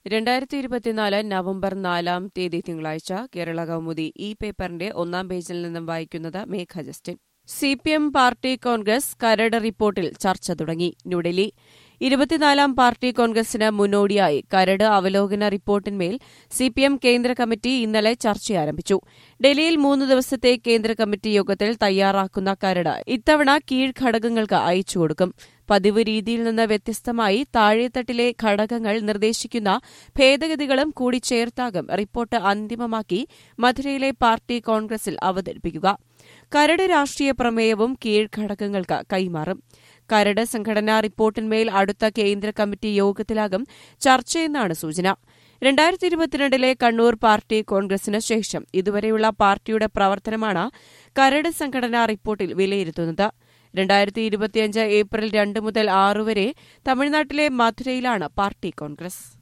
രണ്ടായിരത്തി ഇരുപത്തിനാല് നവംബർ നാലാം തീയതി തിങ്കളാഴ്ച കേരള കൗമുദി ഈ പേപ്പറിന്റെ ഒന്നാം പേജിൽ നിന്നും വായിക്കുന്നത് Megha Justin C P M party congress കരട് റിപ്പോർട്ടിൽ ചർച്ച തുടങ്ങി ന്യൂഡൽഹി ഇരുപത്തിനാലാം പാർട്ടി കോൺഗ്രസിന് മുന്നോടിയായി കരട് അവലോകന റിപ്പോർട്ടിന്മേൽ സി പി എം കേന്ദ്ര കമ്മിറ്റി ഇന്നലെ ചർച്ച ആരംഭിച്ചു ഡൽഹിയിൽ മൂന്ന് ദിവസത്തെ കേന്ദ്ര കമ്മിറ്റി യോഗത്തിൽ തയ്യാറാക്കുന്ന കരട് ഇത്തവണ കീഴ്ഘടകങ്ങൾക്ക് അയച്ചുകൊടുക്കും പതിവ് രീതിയിൽ നിന്ന് വ്യത്യസ്തമായി താഴെത്തട്ടിലെ ഘടകങ്ങൾ നിർദ്ദേശിക്കുന്ന ഭേദഗതികളും കൂടി ചേർത്താകും റിപ്പോർട്ട് അന്തിമമാക്കി മധുരയിലെ പാർട്ടി കോൺഗ്രസിൽ അവതരിപ്പിക്കുക കരട് രാഷ്ട്രീയ പ്രമേയവും കീഴ്ഘടകങ്ങൾക്ക് കൈമാറും കരട് സംഘടനാ റിപ്പോർട്ടിന്മേൽ അടുത്ത കേന്ദ്ര കമ്മിറ്റി യോഗത്തിലാകും ചർച്ചയെന്നാണ് സൂചന രണ്ടായിരത്തി ഇരുപത്തിരണ്ടിലെ കണ്ണൂർ പാർട്ടി കോൺഗ്രസിന് ശേഷം ഇതുവരെയുള്ള പാർട്ടിയുടെ പ്രവർത്തനമാണ് കരട് സംഘടനാ റിപ്പോർട്ടിൽ വിലയിരുത്തുന്നത് രണ്ടായിരത്തി ഇരുപത്തിയഞ്ച് ഏപ്രിൽ രണ്ട് മുതൽ ആറ് വരെ തമിഴ്നാട്ടിലെ മധുരയിലാണ് പാർട്ടി കോൺഗ്രസ്